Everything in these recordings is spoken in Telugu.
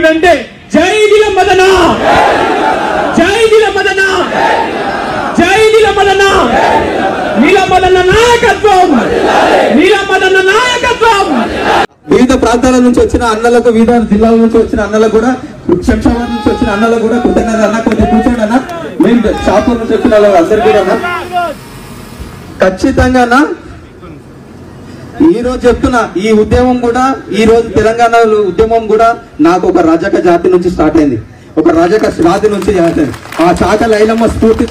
ఏమిటంటే జై దిల మదన జై దిల మదన జై దిల మదన నీల మదన నాయకత్వం నీల మదన నాయకత్వం వివిధ ప్రాంతాల నుంచి వచ్చిన అన్నలకు వివిధ జిల్లాల నుంచి వచ్చిన అన్నలకు కూడా శంషాబాద్ నుంచి వచ్చిన అన్నలకు కూడా కృతజ్ఞత అన్న కొంచెం కూర్చోండి అన్న మేము షాపూర్ నుంచి వచ్చిన వాళ్ళు అందరు కూడా అన్న ఖచ్చితంగా అన్న ఈ రోజు చెప్తున్నా ఈ ఉద్యమం కూడా ఈ రోజు తెలంగాణ ఉద్యమం కూడా నాకు ఒక రజక జాతి నుంచి స్టార్ట్ అయింది ఒక రజక జాతి నుంచి స్టార్ట్ అయింది. ఆ చాక లైలమ్మ స్ఫూర్తితో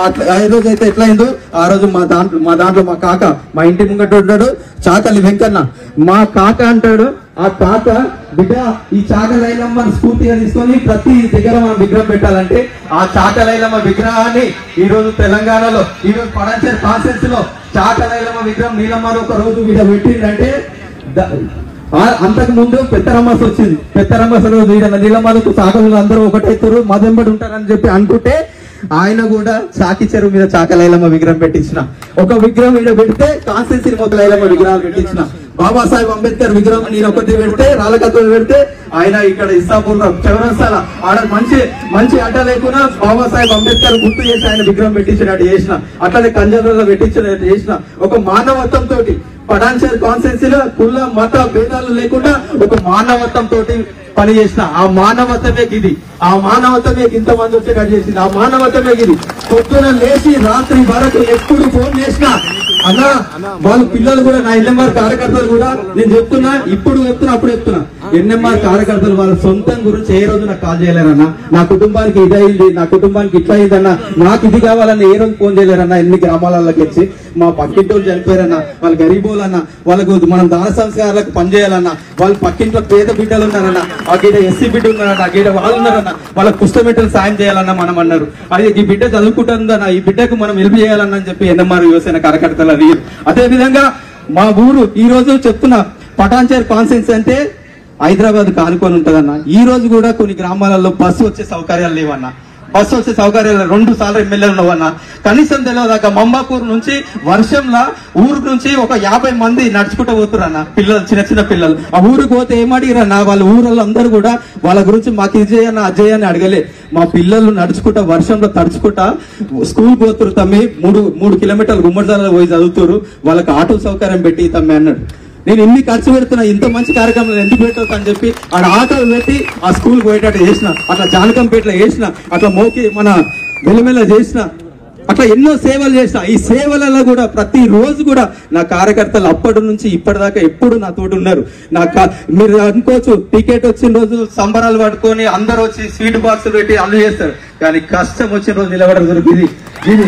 ఏ రోజు అయితే ఎట్లయిందో ఆ రోజు మా దాంట్లో మా దాంట్లో మా కాక మా ఇంటి ముంగట ఉంటాడు చాకలి వెంకన్న మా కాక అంటాడు ఆ కాక బిడ్డ ఈ చాక లైలమ్మ స్ఫూర్తిగా తీసుకొని ప్రతి దగ్గర మనం విగ్రహం పెట్టాలంటే ఆ చాక లైలమ్మ విగ్రహాన్ని ఈ రోజు తెలంగాణలో ఈ రోజు పడంచేరు కాన్సెన్స్ లో చాక లైలమ్మ విగ్రహం నీలమ్మ ఒక రోజు మీద పెట్టిందంటే ద- ఆ- అంతకు ముందు పెత్తరమ్మస్ వచ్చింది పెత్తరమ్మస్ రోజు ఈడ నీలమ్మకు చాకలు అందరూ ఒకటైతారు మదెంబడి ఉంటారని చెప్పి అనుకుంటే ఆయన కూడా చాకి చెరువు మీద చాకలైలమ్మ విగ్రహం పెట్టించిన ఒక విగ్రహం ఈడ పెడితే కాన్సెన్సీ మొదల లైలమ్మ విగ్రహాలు పెట్టించిన బాబాసాహెబ్ అంబేద్కర్ విగ్రహం నేను ఒకటి పెడితే రాళ్ళకత్తులు పెడితే ఆయన ఇక్కడ ఇస్తాపూర్ చౌరస్తాల ఆడ మంచి మంచి అడ్డ లేకుండా బాబాసాహెబ్ అంబేద్కర్ గుర్తు చేసి ఆయన విగ్రహం పెట్టించినట్టు చేసిన అట్లనే కంజర్లలో పెట్టించినట్టు చేసిన ఒక మానవత్వం తోటి పడాన్షర్ కాన్సెన్సీలో కుల మత భేదాలు లేకుండా ఒక మానవత్వం తోటి పని చేసిన ఆ మానవత్వమే ఇది ఆ మానవత్వమే ఇంత మంది వచ్చేటట్టు చేసింది ఆ మానవత్వమే ఇది పొద్దున లేచి రాత్రి వరకు ఎప్పుడు ఫోన్ చేసినా అన్నా వాళ్ళ పిల్లలు కూడా నా ఎన్ఎంఆర్ కార్యకర్తలు కూడా నేను చెప్తున్నా ఇప్పుడు చెప్తున్నా అప్పుడు చెప్తున్నా ఎన్ఎంఆర్ కార్యకర్తలు వాళ్ళ సొంతం గురించి ఏ రోజు నాకు కాల్ చేయలేరన్నా నా కుటుంబానికి ఇది అయింది నా కుటుంబానికి ఇట్లా అయిందన్నా నాకు ఇది కావాలని ఏ రోజు ఫోన్ చేయలేరన్నా ఎన్ని గ్రామాలలోకి వచ్చి మా పక్కింటోళ్ళు చనిపోయారన్నా వాళ్ళు గరీబోలన్నా వాళ్ళకు మనం దాన సంస్కారాలకు పనిచేయాలన్నా వాళ్ళ పక్కింట్లో పేద బిడ్డలు ఉన్నారన్నా ఆ గీడ ఎస్సీ బిడ్డ ఉన్నారన్న ఆ గీడ వాళ్ళు ఉన్నారన్న వాళ్ళ కుష్టమెట్టలు సాయం చేయాలన్నా మనం అన్నారు అది ఈ బిడ్డ చదువుకుంటుందన్న ఈ బిడ్డకు మనం హెల్ప్ చేయాలన్నా అని చెప్పి ఎన్ఎంఆర్ యువసేన కార్యకర్తలు అది అదే విధంగా మా ఊరు ఈ రోజు చెప్తున్నా పటాన్చేర్ కాన్సెన్స్ అంటే హైదరాబాద్ కానుకొని ఉంటదన్న ఈ రోజు కూడా కొన్ని గ్రామాలలో బస్సు వచ్చే సౌకర్యాలు లేవన్న బస్సు వచ్చే సౌకర్యాలు రెండు సార్లు ఎమ్మెల్యేలు ఉన్నవన్న కనీసం తెలియదాకా మంబాపూర్ నుంచి వర్షంలా ఊరు నుంచి ఒక యాభై మంది నడుచుకుంటూ పోతురన్న పిల్లలు చిన్న చిన్న పిల్లలు ఆ ఊరికి పోతే ఏమడిగిరన్న వాళ్ళ ఊరల్లో అందరూ కూడా వాళ్ళ గురించి మాకు ఇది చేయన్న అది చేయని అడగలే మా పిల్లలు నడుచుకుంటా వర్షంలో తడుచుకుంటా స్కూల్ పోతురు తమ్మి మూడు మూడు కిలోమీటర్లు గుమ్మడిదాలలో పోయి చదువుతారు వాళ్ళకి ఆటో సౌకర్యం పెట్టి తమ్మి అన్నాడు నేను ఇన్ని ఖర్చు పెడుతున్నా ఇంత మంచి కార్యక్రమం ఎందుకు పెట్టవచ్చు అని చెప్పి ఆడ ఆటోలు పెట్టి ఆ స్కూల్ పోయేటట్టు చేసిన అట్లా జానకంపేటలో చేసిన అట్లా మోకి మన వెలుమెల్ల చేసిన అట్లా ఎన్నో సేవలు చేసిన ఈ సేవలలో కూడా ప్రతి రోజు కూడా నా కార్యకర్తలు అప్పటి నుంచి ఇప్పటిదాకా ఎప్పుడు నా తోటి ఉన్నారు నా కా- మీరు అనుకోవచ్చు టికెట్ వచ్చిన రోజు సంబరాలు పట్టుకొని అందరూ వచ్చి స్వీట్ బాక్స్ పెట్టి అల్లు చేస్తారు కానీ కష్టం వచ్చిన రోజు నిలబడదు ఇది ఇది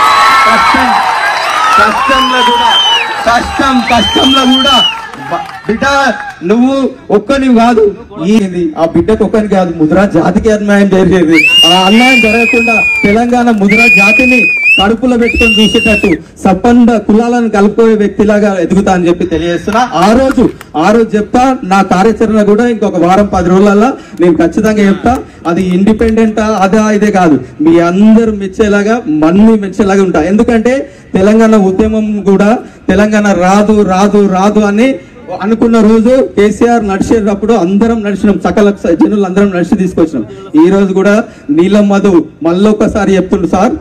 కష్టం కష్టంలో కూడా కష్టం కష్టంలో కూడా బ- బిడ్డ నువ్వు ఒక్కని కాదు ఈ ఆ బిడ్డకు ఒక్కని కాదు ముద్రా జాతికి అన్యాయం జరిగేది ఆ అన్యాయం జరగకుండా తెలంగాణ ముద్రా జాతిని కడుపులో పెట్టుకొని చూసేటట్టు సప్పండ కులాలను కలుపుకోయే వ్యక్తిలాగా ఎదుగుతా అని చెప్పి తెలియజేస్తున్నా ఆ రోజు ఆ రోజు చెప్తా నా కార్యాచరణ కూడా ఇంకొక వారం పది రోజులలో నేను ఖచ్చితంగా చెప్తా అది ఇండిపెండెంట్ అదా ఇదే కాదు మీ అందరూ మెచ్చేలాగా మన్ని మెచ్చేలాగా ఉంటా ఎందుకంటే తెలంగాణ ఉద్యమం కూడా తెలంగాణ రాదు రాదు రాదు అని అనుకున్న రోజు కేసీఆర్ నడిచేటప్పుడు అందరం నడిచినాం సకల జనులు అందరం నడిచి తీసుకొచ్చినాం ఈ రోజు కూడా నీలం మధు మళ్ళొకసారి చెప్తుండు సార్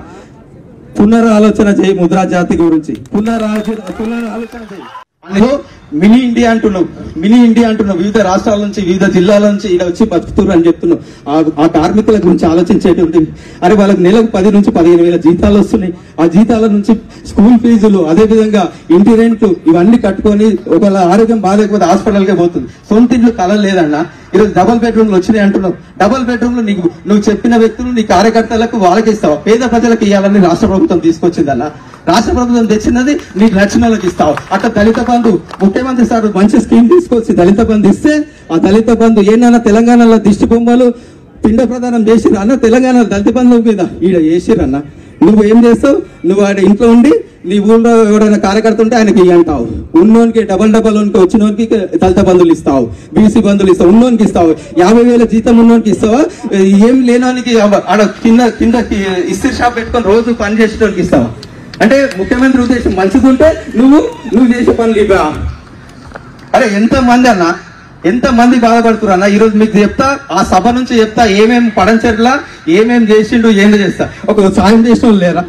పునరాలోచన చేయి ముద్రా జాతి గురించి పునరాలోచన పునరాలోచన చేయి అందులో మినీ ఇండియా అంటున్నావు మినీ ఇండియా అంటున్నావు వివిధ రాష్ట్రాల నుంచి వివిధ జిల్లాల నుంచి ఇలా వచ్చి బతుకుతున్నారు అని చెప్తున్నావు ఆ- ఆ కార్మికుల గురించి ఆలోచించేటువంటి అరే వాళ్ళకి నెలకు పది నుంచి పదిహేను వేల జీతాలు వస్తున్నాయి ఆ జీతాల నుంచి స్కూల్ ఫీజులు అదే విధంగా ఇంటి రెంట్లు ఇవన్నీ కట్టుకొని ఒకవేళ ఆరోగ్యం బాగాలేకపోతే హాస్పిటల్కే పోతుంది సొంత ఇంట్లో కళ లేదన్నా ఈరోజు డబుల్ బెడ్రూమ్లు వచ్చినాయి అంటున్నావు డబుల్ బెడ్రూమ్ లో నీకు నువ్వు చెప్పిన వ్యక్తులు నీ కార్యకర్తలకు వాళ్ళకి ఇస్తావు పేద ప్రజలకు ఇవ్వాలని రాష్ట్ర ప్రభుత్వం తీసుకొచ్చిందన్న రాష్ట్ర ప్రభుత్వం తెచ్చినది నీకు నచ్చిన వాళ్ళకి ఇస్తావు అట్లా దళిత బంధు ముఖ్యమంత్రి సార్ మంచి స్కీమ్ తీసుకొచ్చి దళిత బంధు ఇస్తే ఆ దళిత బంధు ఏనన్నా తెలంగాణలో దిష్టి బొమ్మలు పిండ ప్రదానం చేసిరు అన్న తెలంగాణ దళిత బంధు మీద ఈడ చేసిరు అన్న నువ్వు ఏం చేస్తావు నువ్వు ఆడ ఇంట్లో ఉండి నీ ఊళ్ళో ఎవరైనా కార్యకర్త ఉంటే ఆయనకి ఇయ్యి అంటావు ఉన్నోనికి డబల్ డబల్ ఉనికి వచ్చినోనికి దళిత బంధువులు ఇస్తావు బీసీ బంధువులు ఇస్తావు ఉన్నోనికి ఇస్తావు యాభై వేల జీతం ఉన్నోనికి ఇస్తావా ఏం లేనోనికి ఆడ కింద కింద ఇస్త్రీ షాప్ పెట్టుకొని రోజు పని చేసేటోనికి ఇస్తావా అంటే ముఖ్యమంత్రి ఉద్దేశం మంచిది ఉంటే నువ్వు నువ్వు చేసే పనులు ఇవ్వా అరే ఎంత మంది అన్న ఎంత మంది బాధపడుతున్నారు అన్న ఈరోజు మీకు చెప్తా ఆ సభ నుంచి చెప్తా ఏమేం పడంచెర్లా ఏమేం చేసిండు ఏందో చేస్తా ఒక సాయం చేసిన వాళ్ళు లేరా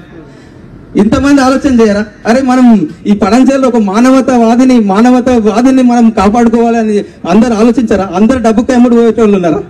ఇంతమంది ఆలోచన చేయరా అరే మనం ఈ పడంచెల్లో ఒక మానవతావాదిని మానవతావాదిని మనం కాపాడుకోవాలని అందరు ఆలోచించారా అందరు డబ్బుకి ఎమ్మడి పోయేటోళ్ళు ఉన్నారా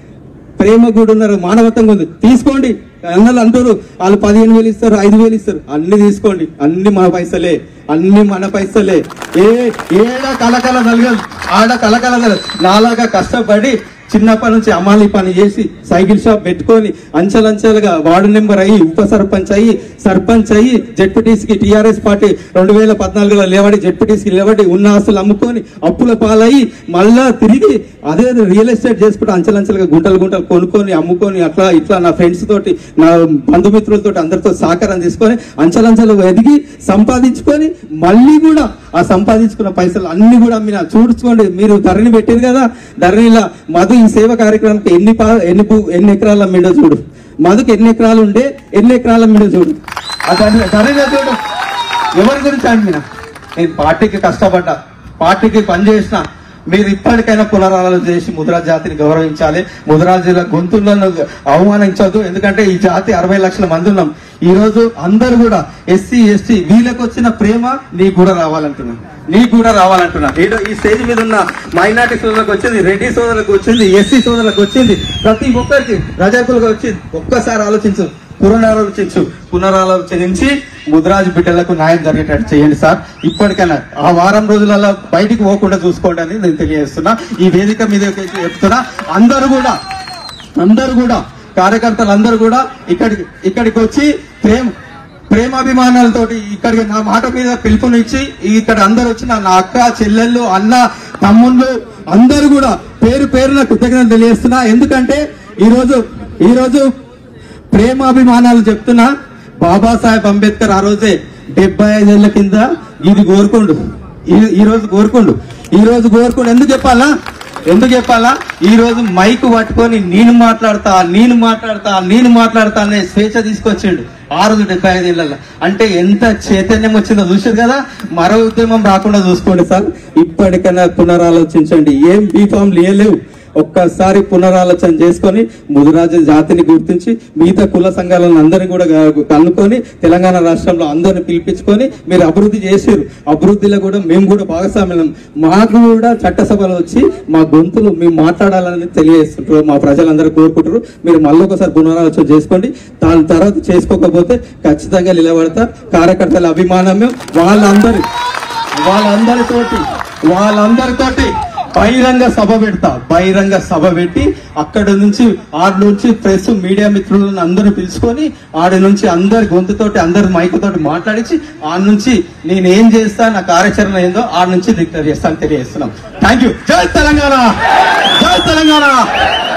ప్రేమ కూడా ఉన్నారు మానవత్వంగా ఉంది తీసుకోండి అన్నలు అంటారు వాళ్ళు పదిహేను వేలు ఇస్తారు ఐదు వేలు ఇస్తారు అన్ని తీసుకోండి అన్ని మన పైసలే అన్ని మన పైసలే ఏ ఏడ కలకల నలగదు ఆడ కలకల నలగదు. నాలాగా కష్టపడి చిన్నప్పటి నుంచి అమాలి పని చేసి సైకిల్ షాప్ పెట్టుకొని అంచెలంచెలుగా వార్డు నెంబర్ అయ్యి ఉప సర్పంచ్ అయ్యి సర్పంచ్ అయ్యి జెడ్పీటీసీకి టీఆర్ఎస్ పార్టీ రెండు వేల పద్నాలుగులో లేవడి జెడ్పీటీసీకి లేవడి ఉన్న ఆస్తులు అమ్ముకొని అప్పుల పాలయ్యి మళ్ళా తిరిగి అదే రియల్ ఎస్టేట్ చేసుకుంటూ అంచెలంచెలుగా గుంటలు గుంటలు కొనుక్కొని అమ్ముకొని అట్లా ఇట్లా నా ఫ్రెండ్స్ తోటి నా బంధుమిత్రులతో అందరితో సహకారం తీసుకొని అంచెలంచెలు ఎదిగి సంపాదించుకొని మళ్ళీ కూడా ఆ సంపాదించుకున్న పైసలు అన్ని కూడా మీరు చూసుకోండి మీరు ధరణి పెట్టారు కదా ధరణిలా మధు ఈ సేవ కార్యక్రమానికి ఎన్ని పా ఎన్ని భూ- ఎన్ని ఎకరాల మిండో చూడు మధుకి ఎన్ని ఎకరాలు ఉండే ఎన్ని ఎకరాల మిండో చూడు ఆ ధరణి ధరణి చూడు ఎవరి గురించి అంటున్నా నేను పార్టీకి కష్టపడ్డా పార్టీకి పనిచేసిన మీరు ఇప్పటికైనా పునరాలోచన చేసి ముద్రా జాతిని గౌరవించాలి ముద్రా జిల్లా గొంతులను అవమానించొద్దు ఎందుకంటే ఈ జాతి అరవై లక్షల మంది ఉన్నాం ఈ రోజు అందరు కూడా ఎస్సీ ఎస్టీ వీళ్ళకి వచ్చిన ప్రేమ నీకు కూడా రావాలంటున్నా నీకు కూడా రావాలంటున్నా ఈడో ఈ స్టేజ్ మీద ఉన్న మైనార్టీ సోదరులకు వచ్చింది రెడ్డి సోదరులకు వచ్చింది ఎస్సీ సోదరులకు వచ్చింది ప్రతి ఒక్కరికి రజాకులకు వచ్చింది ఒక్కసారి ఆలోచించు పునరాలోచించు పునరాలోచించి ముద్రాజు బిడ్డలకు న్యాయం జరిగేటట్టు చేయండి సార్ ఇప్పటికైనా ఆ వారం రోజులలో బయటికి పోకుండా చూసుకోండి అని నేను తెలియజేస్తున్నా ఈ వేదిక మీద చెప్తున్నా అందరూ కూడా అందరూ కూడా కార్యకర్తలు అందరూ కూడా ఇక్కడికి ఇక్కడికి వచ్చి ప్రేమ ప్రేమాభిమానాలతోటి ఇక్కడికి నా మాట మీద పిలుపునిచ్చి ఇక్కడ అందరు వచ్చిన నా అక్క చెల్లెళ్ళు అన్న తమ్ముళ్ళు అందరూ కూడా పేరు పేరున కృతజ్ఞతలు తెలియజేస్తున్నా ఎందుకంటే ఈరోజు ఈరోజు ప్రేమాభిమానాలు చెప్తున్నా బాబాసాహెబ్ అంబేద్కర్ ఆ రోజే డెబ్బై ఐదేళ్ల కింద ఇది కోరుకోండు ఈ- ఈ రోజు కోరుకోండు ఈ రోజు కోరుకోండు ఎందుకు చెప్పాలా ఎందుకు చెప్పాలా ఈ రోజు మైక్ పట్టుకొని నేను మాట్లాడతా నేను మాట్లాడతా నేను మాట్లాడతా అనే స్వేచ్ఛ తీసుకొచ్చిండు ఆ రోజు డెబ్బై ఐదేళ్లలో అంటే ఎంత చైతన్యం వచ్చిందో చూసారు కదా మరో ఉద్యమం రాకుండా చూసుకోండి సార్ ఇప్పటికైనా పునరాలోచించండి ఏం బీఫామ్ లేలేవు ఒక్కసారి పునరాలోచన చేసుకొని ముదిరాజు జాతిని గుర్తించి మిగతా కుల సంఘాలను అందరినీ కూడా గా- కనుక్కొని తెలంగాణ రాష్ట్రంలో అందరిని పిలిపించుకొని మీరు అభివృద్ధి చేసారు అభివృద్ధిలో కూడా మేము కూడా భాగస్వామ్యం మాకు కూడా చట్టసభలో వచ్చి మా గొంతులు మేము మాట్లాడాలని తెలియజేస్తుంటారు మా ప్రజలందరూ కోరుకుంటారు మీరు మళ్ళీ ఒకసారి పునరాలోచన చేసుకోండి దాని తర్వాత చేసుకోకపోతే ఖచ్చితంగా నిలబడతా కార్యకర్తల అభిమానమే వాళ్ళందరి వాళ్ళందరితోటి వాళ్ళందరితోటి బహిరంగ సభ పెడతా బహిరంగ సభ పెట్టి అక్కడ నుంచి ఆడ నుంచి ప్రెస్ మీడియా మిత్రులను అందరూ పిలుచుకొని ఆడ నుంచి అందరి గొంతుతోటి అందరి మైకుతోటి మాట్లాడించి ఆడ నుంచి నేను ఏం చేస్తా నా కార్యాచరణ ఏందో ఆడ నుంచి డిక్లేర్ చేస్తాను తెలియజేస్తున్నాం థ్యాంక్ యూ జై తెలంగాణ జై తెలంగాణ